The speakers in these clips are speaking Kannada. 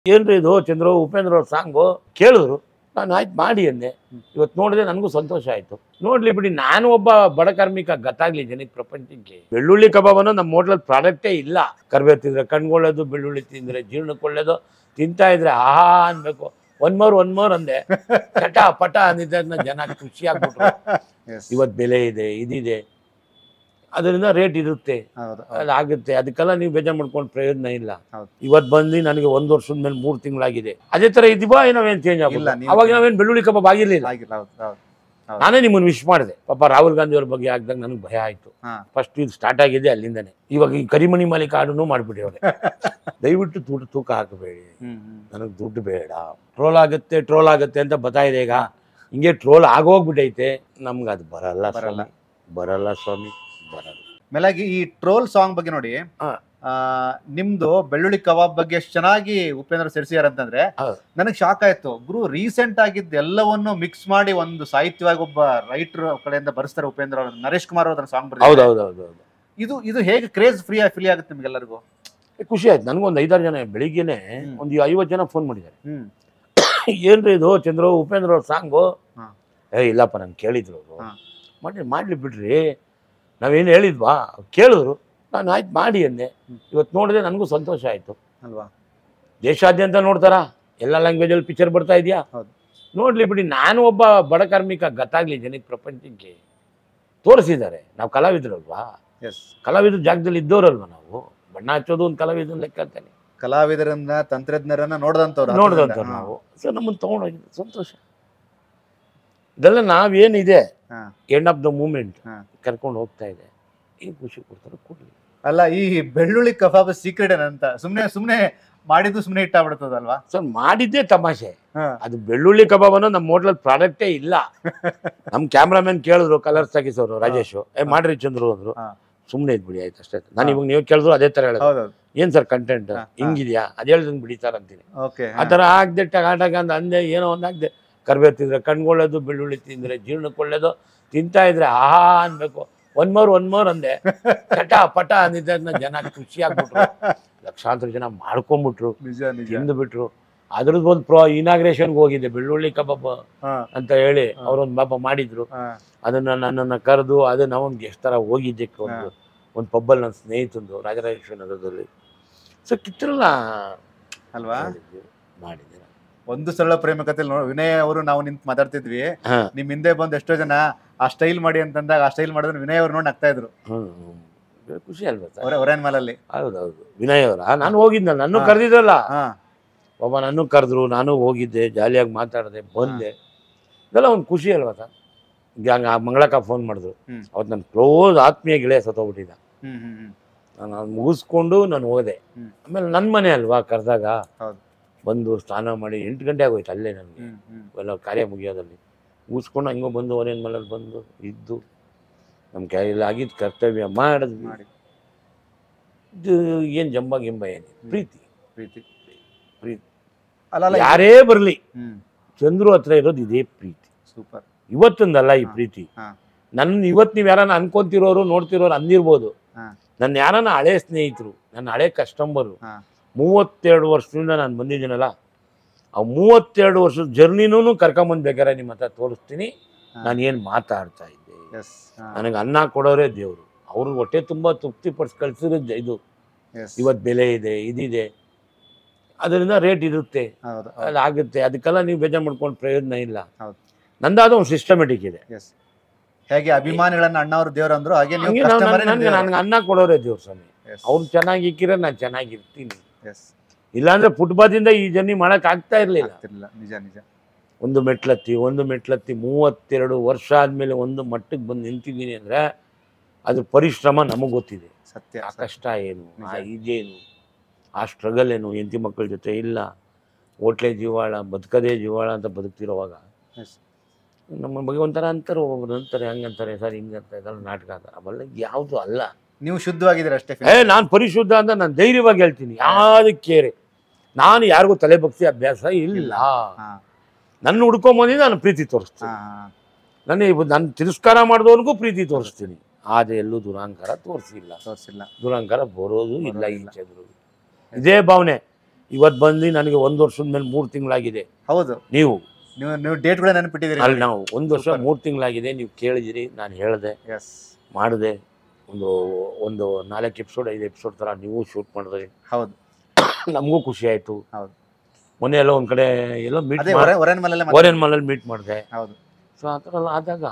ಏನ್ರಿ ಇದು ಚಂದ್ರು ಉಪೇಂದ್ರ ಅವ್ರ ಸಾಂಗು ಕೇಳಿದ್ರು ನಾನು ಆಯ್ತು ಮಾಡಿ ಅಂದೆ ಇವತ್ತು ನೋಡಿದ್ರೆ ನನಗೂ ಸಂತೋಷ ಆಯ್ತು ನೋಡ್ಲಿ ಬಿಡಿ ನಾನು ಒಬ್ಬ ಬಡ ಕಾರ್ಮಿಕ ಗೊತ್ತಾಗ್ಲಿ ಜನಕ್ಕೆ ಪ್ರಪಂಚಕ್ಕೆ ಬೆಳ್ಳುಳ್ಳಿ ಕಬಾಬ್ ಅನ್ನೋ ನಮ್ಮ ಹೋಟ್ಲಲ್ಲಿ ಪ್ರಾಡಕ್ಟೇ ಇಲ್ಲ ಕರ್ಬೇವು ತಿಂದ್ರೆ ಕಣ್ಗೊಳ್ಳೋದು ಬೆಳ್ಳುಳ್ಳಿ ತಿಂದ್ರೆ ಜೀರ್ಣಕ್ಕೆ ಒಳ್ಳೇದು ತಿಂತಾ ಇದ್ರೆ ಆಹಾ ಅನ್ಬೇಕು ಒನ್ ಮೋರ್ ಒನ್ ಮೋರ್ ಅಂದೆ ಚಟ ಪಟ ಅಂದಿದ್ದ ಜನ ಖುಷಿ ಆಗ್ಬಿಟ್ರು ಎಸ್ ಇವತ್ತು ಬೆಲೆ ಇದೆ ಇದಿದೆ ಅದರಿಂದ ರೇಟ್ ಇರುತ್ತೆ ಹೌದು ಅದು ಆಗುತ್ತೆ ಅದಕ್ಕೆಲ್ಲ ನೀವು ಬೇಜಾರು ಮಾಡ್ಕೊಂಡು ಪ್ರಯೋಜನ ಇಲ್ಲ ಹೌದು. ಇವತ್ತು ಬಂದು ನನಗೆ ಒಂದು ವರ್ಷದ ಮೇಲೆ ಮೂರು ತಿಂಗಳಾಗಿದೆ ಅದೇ ತರ ಇದೀವಾ ನಾವೇನು ಚೇಂಜ್ ಇಲ್ಲ, ಆಗಿಲ್ಲ ನೀವು- ಅವಾಗ ನಾವೇನು ಬೆಳ್ಳುಳ್ಳಿ ಕಬಾಬ್ ಆಗಿರ್ಲಿಲ್ಲ ಆಗಿಲ್ಲ ಹೌದು ಹೌದು ನಾನೇ ನಿಮ್ಮನ್ನು ವಿಶ್ ಮಾಡಿದೆ ಪಾಪ ರಾಹುಲ್ ಗಾಂಧಿ ಅವ್ರ ಬಗ್ಗೆ ಆಗ್ದಾಗ ನನಗೆ ಭಯ ಆಯ್ತು ಹಾ ಫಸ್ಟ್ ಇದು ಸ್ಟಾರ್ಟ್ ಆಗಿದೆ ಅಲ್ಲಿಂದನೇ ಇವಾಗ ಈ ಕರಿಮಣಿ ಮಾಲೀಕ ಆಡನ್ನು ಮಾಡಿಬಿಡಿ ಅವ್ರೆ ದಯವಿಟ್ಟು ತೂಟ ತೂಕ ಹಾಕಬೇಡಿ ಹ್ಮ್ ಹ್ಮ್ ನನಗೆ ದುಡ್ಡು ಬೇಡ ಟ್ರೋಲ್ ಆಗುತ್ತೆ ಟ್ರೋಲ್ ಆಗುತ್ತೆ ಅಂತ ಬರ್ತಾ ಇದೆ ಈಗ ಹಿಂಗೆ ಟ್ರೋಲ್ ಆಗೋಗ್ಬಿಟ್ಟೈತೆ ನಮ್ಗೆ ಅದು ಬರಲ್ಲ ಬರಲ್ಲ. ಸ್ವಾಮಿ ಬರಲ್ಲ ಸ್ವಾಮಿ ಬರಲ್ಲ ಮೇಲಾಗಿ ಈ ಟ್ರೋಲ್ ಸಾಂಗ್ ಬಗ್ಗೆ ನೋಡಿ ಹಾ. ಆ, ನಿಮ್ದು ಬೆಳ್ಳುಳ್ಳಿ ಕಬಾಬ್ ಬಗ್ಗೆ ಎಷ್ಟು ಚೆನ್ನಾಗಿ ಉಪೇಂದ್ರ ಸೇರಿಸಿದಾರೆ ಅಂತಂದ್ರೆ ಹೌದು. ನನಗೆ ಶಾಕ್ ಆಯ್ತು ಗುರು ರೀಸೆಂಟ್ ಆಗಿದ್ದ ಎಲ್ಲವನ್ನು ಮಿಕ್ಸ್ ಮಾಡಿ ಒಂದು ಸಾಹಿತ್ಯವಾಗಿ ಒಬ್ಬ ರೈಟರ್ ಕಡೆಯಿಂದ ಬರೆಸ್ತಾರೆ ಉಪೇಂದ್ರ ಅವರು ನರೇಶ್ ಕುಮಾರ್ ಅವ್ರ ಸಾಂಗ್ ಹೌದು ಹೌದು ಹೌದು ಹೌದು ಇದು ಇದು ಹೇಗೆ ಕ್ರೇಜ್ ಫ್ರೀ ಫೀಲ್ ಆಗುತ್ತೆ ನಿಮ್ಗೆಲ್ಲರಿಗೂ ಖುಷಿ ಆಯ್ತು ನನಗೊಂದು ಐದಾರು ಜನ ಬೆಳಿಗ್ಗೆನೆ ಹ್ಮ್. ಒಂದು ಐವತ್ತು ಜನ ಫೋನ್ ಮಾಡಿದ್ದಾರೆ ಹ್ಮ್ ಏನ್ರಿ ಇದು ಚಂದ್ರು ಉಪೇಂದ್ರ ಅವ್ರ ಸಾಂಗು ಹಾ. ಏ ಇಲ್ಲಪ್ಪ ನಾನು ಕೇಳಿದ್ರು ಅವರು ಹಾ. ಮಾಡಿ ಮಾಡಲಿ ಬಿಡ್ರಿ ನಾವೇನು ಹೇಳಿದ್ವಾ ಕೇಳಿದ್ರು ನಾನು ಆಯ್ತು ಮಾಡಿ ಅಂದೆ ಹ್ಮ್. ಇವತ್ತು ನೋಡಿದ್ರೆ ನನಗೂ ಸಂತೋಷ ಆಯಿತು ಅಲ್ವಾ ದೇಶಾದ್ಯಂತ ನೋಡ್ತಾರಾ ಎಲ್ಲ ಲ್ಯಾಂಗ್ವೇಜಲ್ಲಿ ಪಿಕ್ಚರ್ ಬರ್ತಾ ಇದೆಯಾ ಹೌದು. ನೋಡ್ಲಿ ಬಿಡಿ ನಾನು ಒಬ್ಬ ಬಡ ಕಾರ್ಮಿಕ ಗೊತ್ತಾಗ್ಲಿ ಜನಕ್ಕೆ ಪ್ರಪಂಚಕ್ಕೆ ತೋರಿಸಿದ್ದಾರೆ ನಾವು ಕಲಾವಿದರಲ್ವಾ ಎಸ್ ಕಲಾವಿದ್ರ ಜಾಗದಲ್ಲಿ ಇದ್ದವರಲ್ವಾ ನಾವು ಬಣ್ಣ ಹಚ್ಚೋದು ಒಂದು ಕಲಾವಿದನ ಲೆಕ್ಕ ಅಂತಾನೆ ಕಲಾವಿದರನ್ನ ತಂತ್ರಜ್ಞರನ್ನ ನೋಡ್ದಂತವ್ರು ನೋಡಿದಂತ ನಾವು ಸೊ ನಮ್ಮನ್ನು ತೊಗೊಂಡೋಗಿದ್ದು ಸಂತೋಷ ಇದೆಲ್ಲ ನಾವೇನಿದೆ ಹಾ. ಎಂಡ್ ಆಫ್ ದ ಮೂಮೆಂಟ್ ಹಾ. ಕರ್ಕೊಂಡು ಹೋಗ್ತಾ ಇದೆ ಏನು ಖುಷಿ ಕೊಡ್ತಾರೆ ಕೊಡ್ಲಿ ಅಲ್ಲ ಈ ಬೆಳ್ಳುಳ್ಳಿ ಕಬಾಬ್ ಸೀಕ್ರೆಟ್ ಏನಂತ ಸುಮ್ನೆ ಸುಮ್ನೆ ಮಾಡಿದ್ದು ಸುಮ್ನೆ ಇಟ್ಟಾಗ್ಬಿಡ್ತದಲ್ವಾ ಸರ್ ಮಾಡಿದ್ದೇ ತಮಾಷೆ ಹಾ ಅದು ಬೆಳ್ಳುಳ್ಳಿ ಕಬಾಬ್ ಅನ್ನೋ ನಮ್ಮ ಹೋಟ್ಲಲ್ಲಿ ಪ್ರಾಡಕ್ಟೇ ಇಲ್ಲ ನಮ್ಮ ಕ್ಯಾಮ್ರಾಮನ್ ಕೇಳಿದ್ರು ಕಲರ್ಸ್ ತೆಗಿಸೋರು ರಾಜೇಶ್ ಏ ಮಾಡ್ರಿ ಚಂದ್ರು ಅಂದ್ರು ಹಾ. ಸುಮ್ಮನೆ ಇದ್ ಬಿಡಿ ಆಯ್ತು ಅಷ್ಟೇ ನಾನು ಇವಾಗ ನೀವು ಕೇಳಿದ್ರು ಅದೇ ತರ ಹೇಳೋದು ಹೌದೌದು ಏನ್ ಸರ್ ಕಂಟೆಂಟ್ ಹಾ, ಹಾ. ಹಿಂಗಿದ್ಯಾ ಅದ್ ಹೇಳ್ದಂಗೆ ಬಿಡಿ ಸರ್ ಅಂತೀನಿ ಓಕೆ ಆ ಥರ ಆಗ್ದೆ ಟಗಾಟಗ ಅಂತ ಅಂದೆ ಏನೋ ಒಂದು ಆಗ್ದೆ ಕರ್ಬೇವು ತಿಂದ್ರೆ ಕಣ್ಗೊಳ್ಳೋದು ಬೆಳ್ಳುಳ್ಳಿ ತಿಂದ್ರೆ ಜೀರ್ಣಕ್ಕೆ ಒಳ್ಳೇದು ತಿಂತಾ ಇದ್ರೆ ಆಹಾ ಅನ್ಬೇಕು ಒನ್ ಮೋರ್ ಒನ್ ಮೋರ್ ಅಂದೆ ಚಟ ಪಟ ಅಂದಿದ್ದ ಜನ ಖುಷಿ ಆಗ್ಬಿಟ್ರು ಲಕ್ಷಾಂತರ ಜನ ಮಾಡ್ಕೊಂಬಿಟ್ರು ನಿಜ ನಿಜ ತಿಂದು ಅದ್ರದ್ದು ಒಂದು ಪ್ರೋ ಇನಾಗ್ರೇಷನ್ಗೆ ಹೋಗಿದ್ದೆ ಬೆಳ್ಳುಳ್ಳಿ ಕಬಾಬ್ ಹಾ ಅಂತ ಹೇಳಿ ಅವ್ರೊಂದು ಪಾಪ ಮಾಡಿದ್ರು ಹಾ ಅದನ್ನ ನನ್ನನ್ನು ಕರೆದು ಅದನ್ನ ಒಂದು ಗೆಸ್ಟ್ ಥರ ಹೋಗಿದ್ದೆ ಒಂದು ಒಂದು ಪಬ್ಬಲ್ಲಿ ನನ್ನ ಸ್ನೇಹಿತಂದು ರಾಜರಾಜೇಶ್ವರ ನಗರದಲ್ಲಿ ಸೊ ಕಿತ್ತರಲ್ಲ ಅಲ್ವಾ ಮಾಡಿದ್ದೆ ನಾನು. ಒಂದು ಸರಳ ಪ್ರೇಮ ಕಥೆ ನೋಡಿ ವಿನಯ್ ಅವರು ನಾವು ನಿಂತು ಮಾತಾಡ್ತಿದ್ವಿ ಹಾ ನಿಮ್ ಹಿಂದೆ ಬಂದು ಎಷ್ಟೋ ಜನ ಆ ಸ್ಟೈಲ್ ಮಾಡಿ ಅಂತಂದಾಗ ಆ ಸ್ಟೈಲ್ ಮಾಡಿದ್ರೆ ವಿನಯ್ ಅವ್ರು ನೋಡಿ ನಗ್ತಾ ಇದ್ರು ಹ್ಮ್ ಹ್ಮ್. ಖುಷಿ ಅಲ್ವಾ ಸರ್ ಅವರೇ ಒರೇನ್ ಮಾಲಲ್ಲಿ ಹೌದೌದು ವಿನಯ್ ಅವರ ನಾನು ಹೋಗಿದ್ನಲ್ಲ ನಾನು ಹಾ. ಕರೆದಿದ್ರಲ್ಲ ಹಾ ಒಬ್ಬ ನಾನು ಕರೆದ್ರು ನಾನು ಹೋಗಿದ್ದೆ ಜಾಲಿಯಾಗಿ ಮಾತಾಡಿದೆ ಬಂದೆ ಇದೆಲ್ಲ ಒಂದು ಖುಷಿ ಅಲ್ವಾ ಸರ್ ಈಗ ಹಂಗೆ ಆ ಮಂಗಳಕ್ಕ ಫೋನ್ ಮಾಡಿದ್ರು ಹ್ಮ್. ಅವತ್ತು ನನ್ನ ಕ್ಲೋಸ್ ಆತ್ಮೀಯ ಗೆಳೆಯ ಸತ್ತೋಗ್ಬಿಟ್ಟಿದ್ದ ಹ್ಮ್ ಹ್ಮ್ ಹ್ಮ್ ನಾನು ಅದು ಮುಗಿಸ್ಕೊಂಡು ನಾನು ಹೋದೆ ಹ್ಮ್. ಆಮೇಲೆ ನನ್ನ ಮನೆ ಅಲ್ವಾ ಕರೆದಾಗ ಹೌದು. ಬಂದು ಸ್ನಾನ ಮಾಡಿ ಎಂಟು ಗಂಟೆ ಆಗೋಯ್ತು ಅಲ್ಲೇ ನನಗೆ ಹ್ಮ್ ಹ್ಮ್ ಎಲ್ಲ ಕಾರ್ಯ ಮುಗಿಯೋದಲ್ಲಿ ಮುಗಿಸ್ಕೊಂಡು ಹಂಗೋ ಬಂದು ಒರೇನ್ ಮನೇಲಿ ಬಂದು ಇದ್ದು ನಮ್ಮ ಕೈಯಲ್ಲಿ ಆಗಿದ್ದು ಕರ್ತವ್ಯ ಮಾಡಿದ್ವಿ ಮಾಡಿ ಇದು ಏನು ಜಂಬ ಗಿಂಬ ಏನು ಪ್ರೀತಿ ಪ್ರೀತಿ ಪ್ರೀತಿ ಅಲ್ಲ ಅಲ್ಲ ಯಾರೇ ಬರಲಿ ಹ್ಮ್ ಚಂದ್ರು ಹತ್ರ ಇರೋದು ಇದೇ ಪ್ರೀತಿ ಸೂಪರ್ ಇವತ್ತೊಂದಲ್ಲ ಈ ಹಾ. ಪ್ರೀತಿ ಹಾ. ನನ್ನ ಇವತ್ತು ನೀವು ಯಾರನ್ನ ಅನ್ಕೊಂತಿರೋರು ನೋಡ್ತಿರೋರು ಅಂದಿರ್ಬೋದು ಹಾ. ನನ್ನ ಯಾರನ್ನ ಹಳೆ ಸ್ನೇಹಿತರು ನನ್ನ ಹಳೆ ಕಸ್ಟಮರು ಹಾ. ಮೂವತ್ತೆರಡು ವರ್ಷದಿಂದ ನಾನು ಬಂದಿದ್ದೀನಲ್ಲ ಆ ಮೂವತ್ತೆರಡು ವರ್ಷದ ಜರ್ನಿನೂ ಕರ್ಕೊಂಬಂದು ಬೇಕಾದ್ರೆ ನಿಮ್ಮ ಹತ್ರ ತೋರಿಸ್ತೀನಿ ಹಾ. ನಾನು ಏನು ಮಾತಾಡ್ತಾ ಇದ್ದೆ ಎಸ್ ನನಗೆ ಅನ್ನ ಕೊಡೋರೇ ದೇವರು ಅವ್ರಿಗೆ ಹೊಟ್ಟೆ ತುಂಬ ತೃಪ್ತಿ ಪಡಿಸಿ ಕಳ್ಸಿರೋದು ಇದು ಎಸ್ ಇವತ್ತು ಬೆಲೆ ಇದೆ ಇದಿದೆ ಅದರಿಂದ ರೇಟ್ ಇರುತ್ತೆ ಹೌದು ಅದು ಆಗುತ್ತೆ ಅದಕ್ಕೆಲ್ಲ ನೀವು ಬೇಜಾರು ಮಾಡ್ಕೊಂಡು ಪ್ರಯೋಜನ ಇಲ್ಲ ಹೌದು. ನಂದಾದ ಒಂದು ಸಿಸ್ಟಮೆಟಿಕ್ ಇದೆ ಎಸ್ ಹೇಗೆ ಅಭಿಮಾನಿಗಳನ್ನ ಅಣ್ಣವ್ರ ದೇವ್ರು ಅಂದ್ರು ಹಾಗೆ ನೀವು ಹಂಗೆ ನಾವು customer ನೇ ನನಗೆ ದೇವ್ರು. ನನಗೆ ಅನ್ನ ಕೊಡೋರೇ ದೇವ್ರ ಸ್ವಾಮಿ Yes, ಅವ್ರು ಚೆನ್ನಾಗಿ ಇಕ್ಕಿದ್ರೆ ನಾನು ಚೆನ್ನಾಗಿರ್ತೀನಿ yes. ಇಲ್ಲಾಂದ್ರೆ ಫುಟ್ಪಾತಿಂದ ಈ ಜರ್ನಿ ಮಾಡಕ್ ಆಗ್ತಾ ಇರಲಿಲ್ಲ ಆಗ್ತಿರ್ಲಿಲ್ಲ ನಿಜ ನಿಜ ಒಂದು ಮೆಟ್ಲತ್ತಿ ಒಂದು ಮೆಟ್ಲತ್ತಿ ಮೂವತ್ತೆರಡು ವರ್ಷ ಆದ್ಮೇಲೆ ಒಂದು ಮಟ್ಟಕ್ಕೆ ಬಂದು ನಿಂತಿದ್ದೀನಿ ಅಂದ್ರೆ ಅದ್ರ ಪರಿಶ್ರಮ ನಮಗೆ ಗೊತ್ತಿದೆ ಸತ್ಯ ಆ ಸತ್ಯ. ಕಷ್ಟ ಏನು ಆ ನಿಜ. ಇದೇನು ಆ ಸ್ಟ್ರಗಲ್ ಏನು ಹೆಂಡತಿ ಮಕ್ಕಳ ಜೊತೆ ಇಲ್ಲ ಹೋಟ್ಲೆ ಜೀವಾಳ ಬದುಕದೇ ಜೀವಾಳ ಅಂತ ಬದುಕ್ತಿರೋವಾಗ Yes. ನಮ್ಮ ಬಗ್ಗೆ ಒಂಥರ ಅಂತಾರೆ ಒಬ್ಬೊಬ್ರು ಅಂತಾರೆ ಹಂಗಂತಾರೆ ಸರ್ ಹಿಂಗಂತಾರೆ ಇದೆಲ್ಲ ನಾಟಕ ಅಂತಾರೆ ಅವೆಲ್ಲ ಯಾವುದು ಅಲ್ಲ ನೀವು ಶುದ್ಧವಾಗಿದ್ದೀರ ಅಷ್ಟೇ ಏ ನಾನು ಪರಿಶುದ್ಧ ಅಂತ ನಾನು ಧೈರ್ಯವಾಗಿ ಹೇಳ್ತೀನಿ ಯಾವ್ದಕ್ಕೆ ನಾನು ಯಾರಿಗೂ ತಲೆ ಬಗ್ಸಿ ಅಭ್ಯಾಸ ಇಲ್ಲ ಹಾ ನನ್ನ ಹುಡ್ಕೊಂಬಂದಿದ್ದು ನಾನು ಪ್ರೀತಿ ತೋರಿಸ್ತೀನಿ ಹಾ ಹಾ. ನನ್ನ ನಾನು ತಿರಸ್ಕಾರ ಮಾಡಿದವನಿಗೂ ಪ್ರೀತಿ ತೋರಿಸ್ತೀನಿ ಆದರೆ ಎಲ್ಲೂ ದುರಾಂಕಾರ ತೋರಿಸಿಲ್ಲ ತೋರ್ಸಿಲ್ಲ ದುರಾಂಕಾರ ಬರೋದು ಇಲ್ಲ ಬರೋದಿಲ್ಲ. ಈಚೆ ಬರೋದು ಇದೇ ಭಾವನೆ ಇವತ್ತು ಬಂದು ನನಗೆ ಒಂದು ವರ್ಷದ ಮೇಲೆ ಮೂರು ತಿಂಗಳಾಗಿದೆ ಹೌದು ನೀವು ನೀವು ನೀವು ಡೇಟ್ಗಳ ನೆನಪಿಟ್ಟಿದ್ದೀರಿ ಅಲ್ಲಿ ನಾವು ಒಂದು ವರ್ಷ Super. ಮೂರು ತಿಂಗಳಾಗಿದೆ ನೀವು ಕೇಳಿದಿರಿ ನಾನು ಹೇಳಿದೆ ಎಸ್ ಮಾಡಿದೆ ಒಂದು ಒಂದು ನಾಲ್ಕು ಎಪಿಸೋಡ್ ಐದು ಎಪಿಸೋಡ್ ಥರ ನೀವು ಶೂಟ್ ಮಾಡಿದ್ರಿ ಹೌದು ನಮಗೂ ಖುಷಿ ಆಯಿತು ಹೌದು. ಮೊನ್ನೆ ಎಲ್ಲ ಒಂದು ಕಡೆ ಎಲ್ಲ ಮೀಟ್ ಅದೇ ಮಾಡಿ ಹೊರ ಹೊರನ ಮನೆಯಲ್ಲೇ ಓರೆನ್ ಮಲಲ್ಲಿ ಮೀಟ್ ಮಾಡಿದೆ ಹೌದು ಸೊ ಆ ಥರ ಎಲ್ಲ ಆದಾಗ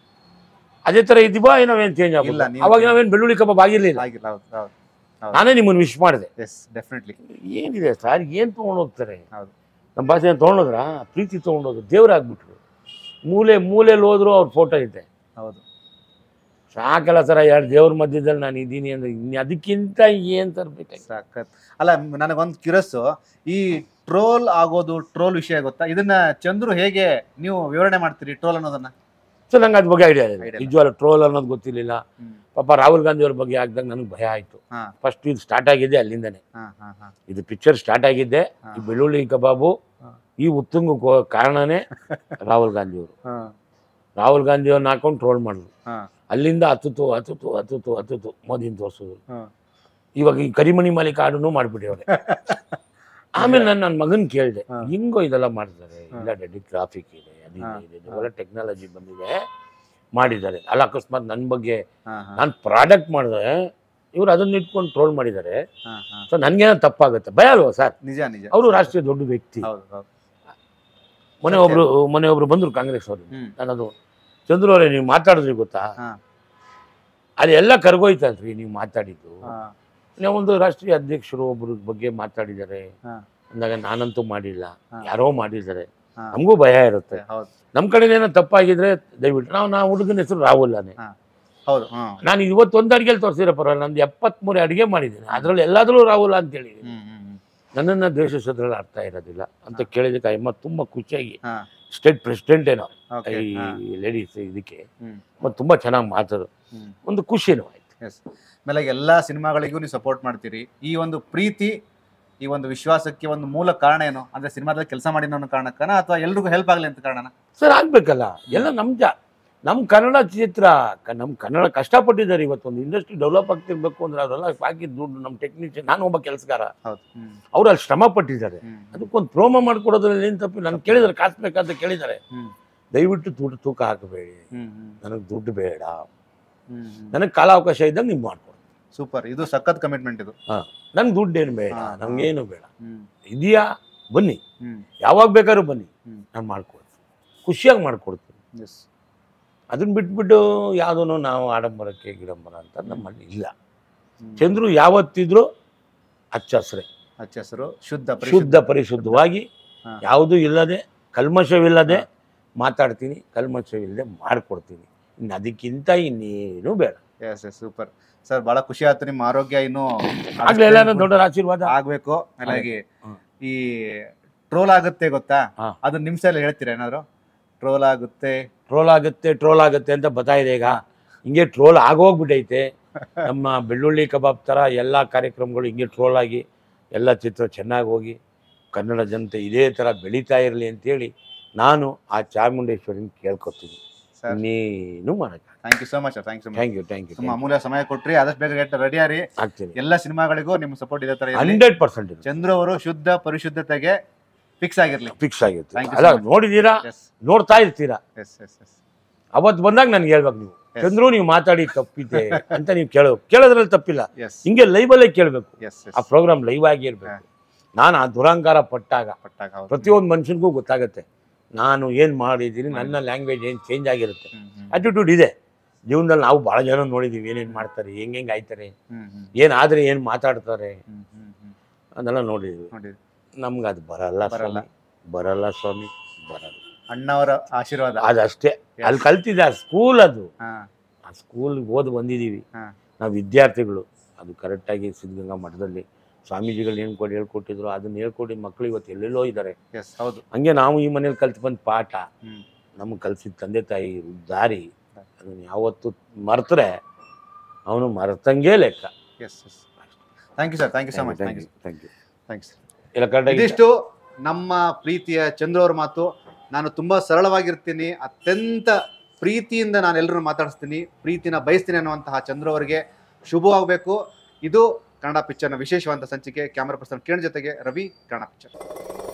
ಅದೇ ಥರ ಇದ್ದೀವಾ ನಾವೇನು ಚೇಂಜ್ ಇಲ್ಲ, ಆಗಿಲ್ಲ ನೀವು- ಅವಾಗ ನಾವೇನು ಬೆಳ್ಳುಳ್ಳಿ ಕಬಾಬ್ ಆಗಿರಲಿಲ್ಲ ಆಗಿಲ್ಲ ಹೌದು ಹೌದು ನಾನೇ ನಿಮ್ಮನ್ನು ವಿಶ್ ಮಾಡಿದೆ ಎಸ್ ಡೆಫಿನೆಟ್ಲಿ ಏನಿದೆ ಸರ್ ಏನು ತೊಗೊಂಡು ಹೋಗ್ತಾರೆ ಹೌದು. ನಮ್ಮ ಭಾಷೆ ತೊಗೊಂಡೋದ್ರ ಪ್ರೀತಿ ತೊಗೊಂಡೋದ್ರು ದೇವ್ರಾಗ್ಬಿಟ್ರು ಮೂಲೆ ಮೂಲೆಯಲ್ಲಿ ಹೋದ್ರು ಅವ್ರ ಫೋಟೋ ಇದೆ ಹೌದು ಸಾಕಲ್ಲ ಸರ ಎರಡು ದೇವ್ರ ಮಧ್ಯದಲ್ಲಿ ನಾನು ಇದ್ದೀನಿ ಅಂದ್ರೆ ಇನ್ನು ಅದಕ್ಕಿಂತ ಏನು ತರಬೇಕಾಗಿ ಸಾಕತ್ ಅಲ್ಲ ನನಗೊಂದು ಕ್ಯೂರಸ್ ಈ ಟ್ರೋಲ್ ಆಗೋದು ಟ್ರೋಲ್ ವಿಷಯ ಗೊತ್ತಾ ಇದನ್ನ ಚಂದ್ರು ಹೇಗೆ ನೀವು ವಿವರಣೆ ಮಾಡ್ತೀರಿ ಟ್ರೋಲ್ ಅನ್ನೋದನ್ನ ಸೊ ನಂಗೆ ಅದ್ರ ಬಗ್ಗೆ ಐಡಿಯಾ ಇದೆ Idea ಇಲ್ಲ. ನಿಜವಾಗ್ಲೂ ಟ್ರೋಲ್ ಅನ್ನೋದು ಗೊತ್ತಿರಲಿಲ್ಲ ಪಾಪ ರಾಹುಲ್ ಗಾಂಧಿ ಅವ್ರ ಬಗ್ಗೆ ಆಗ್ದಾಗ ನನಗೆ ಭಯ ಆಯಿತು ಹಾ. ಫಸ್ಟ್ ಇದು ಸ್ಟಾರ್ಟ್ ಆಗಿದ್ದೆ ಅಲ್ಲಿಂದನೇ ಹಾ ಹಾ ಹಾ ಇದು ಪಿಕ್ಚರ್ ಸ್ಟಾರ್ಟ್ ಆಗಿದ್ದೆ ಹಾ. ಈ ಬೆಳ್ಳುಳ್ಳಿ ಕಬಾಬು ಹಾ. ಈ ಉತ್ತುಂಗ ಕಾರಣನೇ ರಾಹುಲ್ ಗಾಂಧಿ ಅವರು ಹಾ ರಾಹುಲ್ ಗಾಂಧಿ ಅವ್ರನ್ನ ಹಾಕೊಂಡು ಟ್ರೋಲ್ ಮಾಡಿದ್ರು ಹಾ ಅಲ್ಲಿಂದ ಹತ್ತಿತು ಹತ್ತಿತು ಹತ್ತಿತು ಹತ್ತಿತು ಮೋದಿನ ತೋರಿಸಿದ್ರು ಹಾ. ಇವಾಗ ಈ ಕರಿಮಣಿ ಮಾಲೀಕ ಹಾಡನ್ನು ಮಾಡ್ಬಿಟ್ಟಿವ್ರೆ ಆಮೇಲೆ ನಾನು ನನ್ನ ಮಗನ್ ಕೇಳಿದೆ ಹಾ. ಹಿಂಗೋ ಇದೆಲ್ಲ ಮಾಡ್ತಾರೆ ಹಾ. ಇಲ್ಲ ಡೆಡಿ ಟ್ರಾಫಿಕ್ ಇದೆ ಅದು ಹಾ. ಇದೆ, ಇದೆ ಒಳ್ಳೆ ಟೆಕ್ನಾಲಜಿ ಬಂದಿದೆ ಮಾಡಿದ್ದಾರೆ ಅಲ್ಲ ಅಕಸ್ಮಾತ್ ನನ್ನ ಬಗ್ಗೆ ಹಾ ಹಾ ನಾನು ಪ್ರಾಡಕ್ಟ್ ಮಾಡಿದೆ ಇವ್ರು ಅದನ್ನ ಇಟ್ಕೊಂಡು ಟ್ರೋಲ್ ಮಾಡಿದ್ದಾರೆ ಹಾ ಹಾ ಸೊ ನನಗೇನೋ ತಪ್ಪಾಗುತ್ತೆ ಭಯ ಅಲ್ವಾ ಸರ್ ನಿಜ ನಿಜ ಅವರು ರಾಷ್ಟ್ರೀಯ ದೊಡ್ಡ ವ್ಯಕ್ತಿ ಹೌದು ಹೌದು ಮೊನ್ನೆ ಒಬ್ರು ಮೊನ್ನೆ ಒಬ್ರು ಬಂದ್ರು ಕಾಂಗ್ರೆಸ್ ಅವರು ಹ್ಮ್ ನನ್ನದು ಚಂದ್ರು ಅವರೇ ನೀವು ಮಾತಾಡಿದ್ರಿ ಗೊತ್ತಾ ಹಾ. ಅಲ್ಲಿ ಎಲ್ಲ ಕರ್ಗೋಯ್ತಲ್ರಿ ನೀವು ಮಾತಾಡಿದ್ದು ಹಾ ನೀವು ಒಂದು ರಾಷ್ಟ್ರೀಯ ಅಧ್ಯಕ್ಷರು ಒಬ್ರ ಬಗ್ಗೆ ಮಾತಾಡಿದ್ದಾರೆ ಹಾ. ಅಂದಾಗ ನಾನಂತೂ ಮಾಡಿಲ್ಲ ಹಾ. ಯಾರೋ ಮಾಡಿದ್ದಾರೆ ಹಾ. ನಮಗೂ ಭಯ ಇರುತ್ತೆ ಹೌದು ನಮ್ಮ ಕಡೆನೇನೋ ತಪ್ಪಾಗಿದ್ರೆ ದಯವಿಟ್ಟು ನಾವು ನಾ ಹುಡುಗನ ಹೆಸರು ರಾಹುಲ್ಲಾನೆ ಹೌದು ಹಾ ನಾನು ಇವತ್ತೊಂದು ಅಡುಗೆಲಿ ತೋರಿಸಿರೋ ಪರವಾಗಿಲ್ಲ ನಂದು ಎಪ್ಪತ್ಮೂರು ಅಡುಗೆ ಮಾಡಿದ್ದೀನಿ ಅದರಲ್ಲಿ ಎಲ್ಲಾದ್ರೂ ರಾಹುಲ್ ಅಂತ ಹೇಳಿದ್ದೀನಿ ಹ್ಮ್ ಹ್ಮ್ ಹ್ಮ್ ನನ್ನನ್ನು ದ್ವೇಷಿಸೋದ್ರಲ್ಲಿ ಅರ್ಥ ಇರೋದಿಲ್ಲ ಅಂತ ಕೇಳಿದಕ್ಕೆ ಅಮ್ಮ ತುಂಬ ಖುಷಿಯಾಗಿ ಹಾ ಸ್ಟೇಟ್ ಪ್ರೆಸಿಡೆಂಟ್ ಏನೋ ಓಕೆ ಈ ಹಾ ಲೇಡೀಸ್ ಇದಕ್ಕೆ ಹ್ಮ್ ಮತ್ತು ತುಂಬ ಚೆನ್ನಾಗಿ ಮಾತಾಡು ಹ್ಮ್ ಒಂದು ಖುಷಿನೂ ಆಯ್ತು ಎಸ್ ಆಮೇಲೆ ಎಲ್ಲಾ ಸಿನಿಮಾಗಳಿಗೂ ನೀವು ಸಪೋರ್ಟ್ ಮಾಡ್ತೀರಿ ಈ ಒಂದು ಪ್ರೀತಿ ಈ ಒಂದು ವಿಶ್ವಾಸಕ್ಕೆ ಒಂದು ಮೂಲ ಕಾರಣ ಏನು ಅಂದ್ರೆ ಸಿನಿಮಾದಲ್ಲಿ ಕೆಲಸ ಮಾಡಿ ಅನ್ನೋ ಕಾರಣಕ್ಕನ ಅಥವಾ ಎಲ್ರಿಗೂ ಹೆಲ್ಪ್ ಆಗಲಿ ಅಂತ ಕಾರಣನ ಸರ್ ಆಗ್ಬೇಕಲ್ಲ ಎಲ್ಲ ನಮ್ಮ ಜ ನಮ್ಮ ಕನ್ನಡ ಚಿತ್ರ ಕ- ನಮ್ಮ ಕನ್ನಡ ಕಷ್ಟಪಟ್ಟಿದ್ದಾರೆ ಇವತ್ತೊಂದು ಇಂಡಸ್ಟ್ರಿ ಡೆವಲಪ್ ಆಗ್ತಿರ್ಬೇಕು ಅಂದ್ರೆ ಅವರೆಲ್ಲ ಹಾಕಿದ ದುಡ್ಡು ನಮ್ಮ ಟೆಕ್ನಿಷಿಯನ್ ನಾನು ಒಬ್ಬ ಕೆಲಸಗಾರ ಹೌದು ಹ್ಮ್ ಅವ್ರು ಅಲ್ಲಿ ಶ್ರಮ ಪಟ್ಟಿದ್ದಾರೆ ಹ್ಮ್ ಅದಕ್ಕೊಂದು ಪ್ರೋಮೋ ಮಾಡ್ಕೊಡೋದ್ರಲ್ಲಿ ಏನು ತಪ್ಪು ನಾನು ಕೇಳಿದ್ರೆ ಕಾಸು ಬೇಕಂತ ಕೇಳಿದ್ದಾರೆ ಹ್ಮ್ ದಯವಿಟ್ಟು ದುಡ್ಡು ತೂಕ ಹಾಕಬೇಡಿ ಹ್ಮ್ ಹ್ಮ್ ನನಗೆ ದುಡ್ಡು ಬೇಡ ಹ್ಮ್ ಹ್ಮ್ ನನಗೆ ಕಾಲಾವಕಾಶ ಇದ್ದಾಗ ನೀವು ಮಾಡ್ಕೊಡಿ ಸೂಪರ್ ಇದು ಸಖತ್ ಕಮಿಟ್ಮೆಂಟ್ ಇದು ನನ್ಗೆ ದುಡ್ಡೇನು ಬೇಡ ಹಾ, ಹಾ. ನಮಗೇನು ಬೇಡ ಹ್ಮ್ ಇದೆಯಾ ಬನ್ನಿ ಹ್ಮ್ ಯಾವಾಗ ಬೇಕಾದ್ರೂ ಬನ್ನಿ ಹ್ಮ್. ನಾನು ಮಾಡ್ಕೊಡ್ತೀನಿ ಖುಷಿಯಾಗಿ ಮಾಡ್ಕೊಡ್ತೀನಿ ಎಸ್ ಅದನ್ನ ಬಿಟ್ಬಿಟ್ಟು ಯಾವುದೂ ನಾವು ಆಡಂಬರಕ್ಕೆ ಗಿಡಂಬರ ಅಂತ ನಮ್ಮಲ್ಲಿ ಇಲ್ಲ ಚಂದ್ರು ಯಾವತ್ತಿದ್ರು ಹಚ್ಚ ಹಸ್ರೆ ಹಚ್ಚ ಹೆಸರು ಶುದ್ಧ ಶುದ್ಧ ಪರಿಶುದ್ಧವಾಗಿ ಹಾ. ಯಾವುದೂ ಇಲ್ಲದೆ ಕಲ್ಮಶವಿಲ್ಲದೆ ಮಾತಾಡ್ತೀನಿ ಕಲ್ಮಶವಿಲ್ಲದೆ ಮಾಡ್ಕೊಡ್ತೀನಿ ಇನ್ನು ಅದಕ್ಕಿಂತ ಇನ್ನೇನು ಬೇಡ ಎಸ್ ಎಸ್ ಸೂಪರ್ ಸರ್ ಬಹಳ ಖುಷಿ ಆಯ್ತು ನಿಮ್ಮ ಆರೋಗ್ಯ ಇನ್ನು ಆಗ್ಲೇ ಎಲ್ಲಾನು ದೊಡ್ಡ ಆಶೀರ್ವಾದ ಆಗ್ಬೇಕು ಹಾಗಾಗಿ ಹ್ಮ್. ಈ ಟ್ರೋಲ್ ಆಗುತ್ತೆ ಗೊತ್ತಾ ಹಾ. ಅದು ನಿಮಿಷ ಹೇಳ್ತೀರಾ ಏನಾದ್ರು ಟ್ರೋಲ್ ಆಗುತ್ತೆ ಟ್ರೋಲ್ ಆಗುತ್ತೆ ಟ್ರೋಲ್ ಆಗುತ್ತೆ ಅಂತ ಬರ್ತಾ ಇದೆ ಈಗ ಹಿಂಗೆ ಟ್ರೋಲ್ ಆಗೋಗ್ಬಿಟ್ಟೈತೆ ನಮ್ಮ ಬೆಳ್ಳುಳ್ಳಿ ಕಬಾಬ್ ಥರ ಎಲ್ಲ ಕಾರ್ಯಕ್ರಮಗಳು ಹಿಂಗೆ ಟ್ರೋಲ್ ಆಗಿ ಎಲ್ಲ ಚಿತ್ರ ಚೆನ್ನಾಗಿ ಹೋಗಿ ಕನ್ನಡ ಜನತೆ ಇದೇ ಥರ ಬೆಳೀತಾ ಇರಲಿ ಅಂತೇಳಿ ನಾನು ಆ ಚಾಮುಂಡೇಶ್ವರಿನ ಕೇಳ್ಕೊತೀನಿ ಸರ್ ಇನ್ನೇನು ಮಾಡಕ್ಕೆ thank you so much sir thank you thank you thank you ತುಂಬ ಅಮೂಲ್ಯ ಸಮಯ ಕೊಟ್ರಿ ಆದಷ್ಟು ಬೇಗ ಗೆಟ್ ರೆಡಿ ಆರಿ ಆಗ್ತೀನಿ ಎಲ್ಲ ಸಿನಿಮಾಗಳಿಗೂ ನಿಮ್ಮ ಸಪೋರ್ಟ್ ಇದೇ ತರ ಇರಲಿ ಹಂಡ್ರೆಡ್ ಪರ್ಸೆಂಟ್ ಇದೆ ಚಂದ್ರು ಅವರು ಶುದ್ಧ ಪರಿಶುದ್ಧತೆಗೆ ಫಿಕ್ಸ್ ಆಗಿರ್ಲಿ ಫಿಕ್ಸ್ ಆಗಿರುತ್ತೆ Thank you ಅಲ್ಲ so much. ನೋಡಿದ್ದೀರಾ ಎಸ್ ನೋಡ್ತಾ ಇರ್ತೀರಾ ಎಸ್ ಎಸ್ ಎಸ್ ಅವತ್ತು ಬಂದಾಗ ನನ್ಗೆ ಹೇಳ್ಬೇಕು ನೀವು Yes. ಚಂದ್ರು ನೀವು ಮಾತಾಡಿ ತಪ್ಪಿದೆ ಅಂತ ನೀವು ಕೇಳೋ ಕೇಳೋದ್ರಲ್ಲಿ ತಪ್ಪಿಲ್ಲ ಎಸ್ ಹಿಂಗೆ ಲೈವಲ್ಲೇ ಕೇಳಬೇಕು ಎಸ್ ಆ ಪ್ರೋಗ್ರಾಮ್ ಲೈವ್ ಆಗಿ ಇರಬೇಕು ನಾನು ಆ ದುರಂಕಾರ ಪಟ್ಟಾಗ ಪಟ್ಟಾಗ ಹೌದು. ಪ್ರತಿಯೊಂದು ಮನುಷ್ಯನಿಗೂ ಗೊತ್ತಾಗುತ್ತೆ ನಾನು ಏನು ಮಾಡಿದ್ದೀನಿ ನನ್ನ ಲ್ಯಾಂಗ್ವೇಜ್ ಏನು ಚೇಂಜ್ ಆಗಿರುತ್ತೆ ಹ್ಮ್, ಹ್ಮ್, ಆಟಿಟ್ಯೂಡ್ ಇದೆ ಜೀವನದಲ್ಲಿ ನಾವು ಭಾಳ ಜನ ನೋಡಿದ್ದೀವಿ ಏನೇನು ಮಾಡ್ತಾರೆ ಹೆಂಗೆ ಹೆಂಗೆ ಆಯ್ತಾರೆ ಹ್ಮ್, ಹ್ಮ್, ಏನಾದರೆ ಏನು ಮಾತಾಡ್ತಾರೆ ಹ್ಮ್, ಹ್ಮ್, ಹ್ಮ್. ಅದೆಲ್ಲ ನೋಡಿದ್ವಿ ನೋಡಿ ನಮ್ಗೆ ಅದು ಬರಲ್ಲ ಬರಲ್ಲ. ಸ್ವಾಮಿ ಬರಲ್ಲ ಸ್ವಾಮಿ ಬರಲ್ಲ ಅಣ್ಣವರ ಆಶೀರ್ವಾದ ಅದಷ್ಟೇ ಅಲ್ಲಿ ಕಲ್ತಿದ್ದೆ ಆ ಸ್ಕೂಲ್ ಅದು ಹಾ ಆ ಸ್ಕೂಲ್ಗೆ ಓದಿ ಬಂದಿದ್ದೀವಿ ಹಾ. ನಾವು ವಿದ್ಯಾರ್ಥಿಗಳು ಅದು ಕರೆಕ್ಟಾಗಿ ಸಿದ್ಧಗಂಗಾ ಮಠದಲ್ಲಿ ಸ್ವಾಮೀಜಿಗಳು ಏನು ಕೊಡಿ ಹೇಳ್ಕೊಟ್ಟಿದ್ರು ಅದನ್ನ ಹೇಳ್ಕೊಡಿ ಮಕ್ಕಳು ಇವತ್ತು ಎಲ್ಲೆಲ್ಲೋ ಇದ್ದಾರೆ ಎಸ್ ಹೌದು ಹಂಗೆ ನಾವು ಈ ಮನೇಲಿ ಕಲ್ತು ಬಂದ ಪಾಠ ಹ್ಮ್. ನಮಗೆ ಕಲಿಸಿದ ತಂದೆ ತಾಯಿ ದಾರಿ ಅದನ್ನು ಯಾವತ್ತು ಮರ್ತರೆ ಅವನು ಮರ್ತಂಗೇ ಲೆಕ್ಕ yes yes thank you sir thank you so much thank you thank you thanks ಎಲ್ಲ ಕರೆಕ್ಟಾಗಿ ಇದಿಷ್ಟು ನಮ್ಮ ಪ್ರೀತಿಯ ಚಂದ್ರು ಅವ್ರ ಮಾತು ನಾನು ತುಂಬಾ ಸರಳವಾಗಿರ್ತೀನಿ ಅತ್ಯಂತ ಪ್ರೀತಿಯಿಂದ ನಾನು ಎಲ್ಲರೂ ಮಾತಾಡಿಸ್ತೀನಿ ಪ್ರೀತಿನ ಬಯಸ್ತೀನಿ ಅನ್ನುವಂತಹ ಚಂದ್ರು ಅವರಿಗೆ ಶುಭವಾಗಬೇಕು ಇದು ಕನ್ನಡ ಪಿಕ್ಚರ್ನ ವಿಶೇಷವಾದ ಸಂಚಿಕೆ ಕ್ಯಾಮರಾ ಪರ್ಸನ್ ಕಿರಣ್ ಜೊತೆಗೆ ರವಿ ಕನ್ನಡ ಪಿಕ್ಚರ್